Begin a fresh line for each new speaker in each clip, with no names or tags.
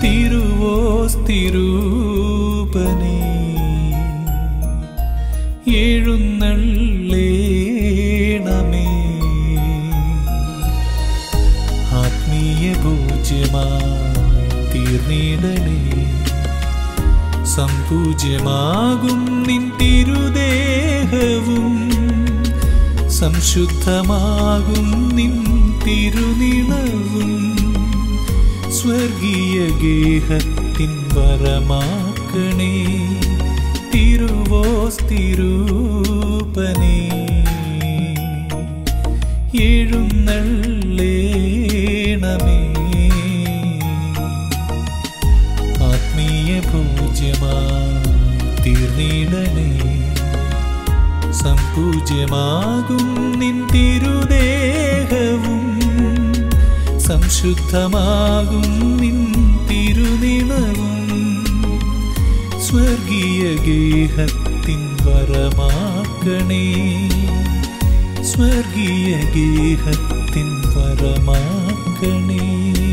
തിരുവോസ്തിരൂപനേ എഴുന്നള്ളേണമേ ആത്മീയ പൂജ്യമായി തീർന്നിടണേ സംപൂജ്യമാകും നിൻ തിരുദേഹവും സംശുദ്ധമാകും നിൻ തിരുനിണവും സ്വർഗീയ ഗേഹത്തിൻ വരമാക്കണേ തിരുവോസ്തിരൂപനേ എഴുന്നള്ളേണമേ ആത്മീയ പൂജ്യമായി തീർന്നിടണേ സംപൂജ്യമാകും നിൻ തിരുദേഹവും സംശുദ്ധമാകും നിൻ തിരുനിണവും സ്വർഗീയ ഗേഹത്തിൻ വരമാക്കണേ സ്വർഗീയ ഗേഹത്തിൻ വരമാക്കണേ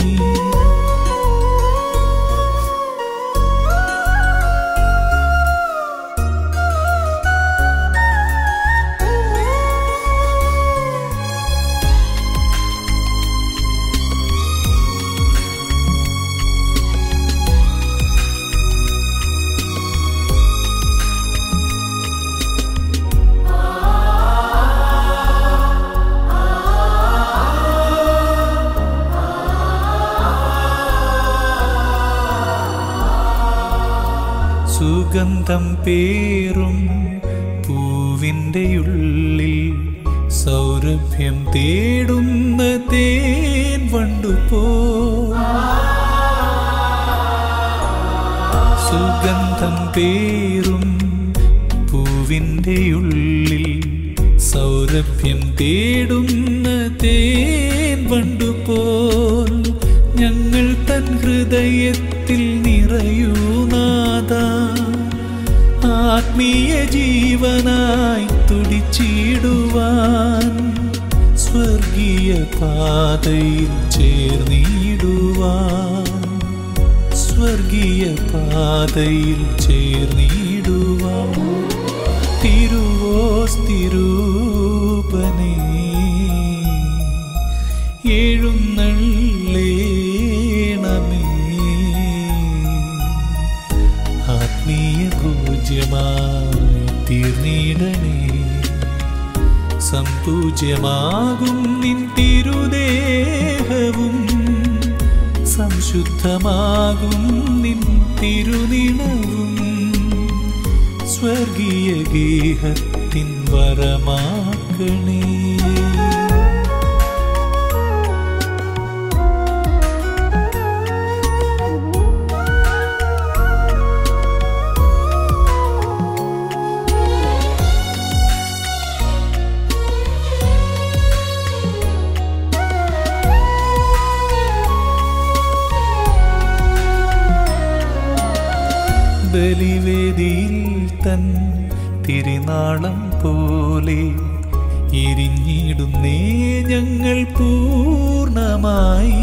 സുഗന്ധം പേറും പൂവിൻ്റെ ഉള്ളിൽ സൗരഭ്യം തേടുന്ന തേൻ വണ്ടുപോ സുഗന്ധം പേറും പൂവിൻ്റെ ഉള്ളിൽ സൗരഭ്യം തേടുന്ന തേൻ വണ്ടുപോൽ ഞങ്ങൾ തൻ ഹൃദയത്തിൽ നിറയൂനാഥ ആത്മീയ ജീവനായി തുടിച്ചിടുവാൻ സ്വർഗീയ പാതയിൽ ചേർന്നിടുവാൻ സ്വർഗീയ പാതയിൽ ചേർന്നിടുവാൻ തിരുവോസ്തിരൂപനേ എഴുന്നള്ളേണമേ ആത്മീയ പൂജ്യമായി തീർന്നിടണേ സംപൂജ്യമാകും നിൻ തിരുദേഹവും സംശുദ്ധമാകും നിൻ തിരുനിണവും സ്വർഗീയ ഗേഹത്തിൻ വരമാക്കണേ ബലിവേദിയിൽ തൻ തിരുനാളം പോലെ എരിഞ്ഞിടുന്നേ ഞങ്ങൾ പൂർണ്ണമായി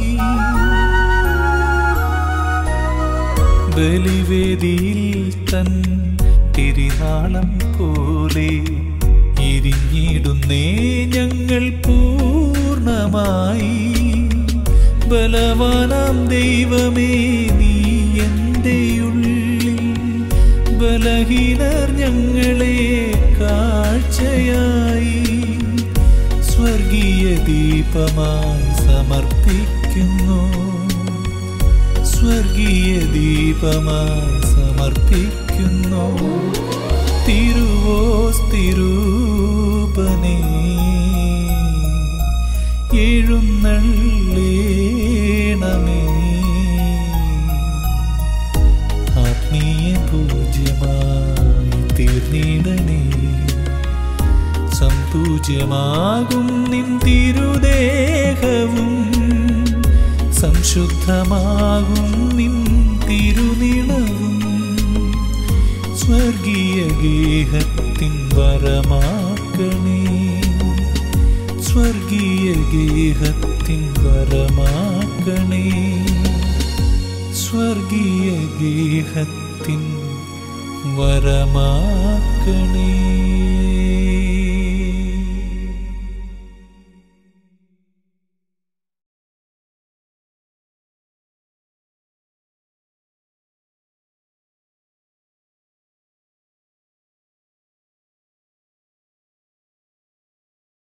ബലിവേദിയിൽ തൻ തിരുനാളം പോലെ എരിഞ്ഞിടുന്നേ ഞങ്ങൾ പൂർണ്ണമായി ബലവാനാം ദൈവമേ നീ എൻ്റെ ഉള്ളിൽ ബലഹീനർ ഞങ്ങളെ കാഴ്ചയായി സ്വർഗീയ ദീപമായി സമർപ്പിക്കുന്നു സ്വർഗീയ ദീപമായി സമർപ്പിക്കുന്നു തിരുവോസ്തിരൂപനേ എഴുന്നള്ളേണമേ ആത്മീയ പൂജ്യമായി തീർന്നിടണേ സംപൂജ്യമാകും നിൻ തിരുദേഹവും സംശുദ്ധമാകും നിൻ തിരുനിണവും സ്വർഗീയ ഗേഹത്തിൻ വരമാക്കണേ സ്വർഗീയ ഗേഹത്തിൻ വരമാക്കണേ സ്വർഗീയ ഗേഹത്തിൻ വരമാക്കണേ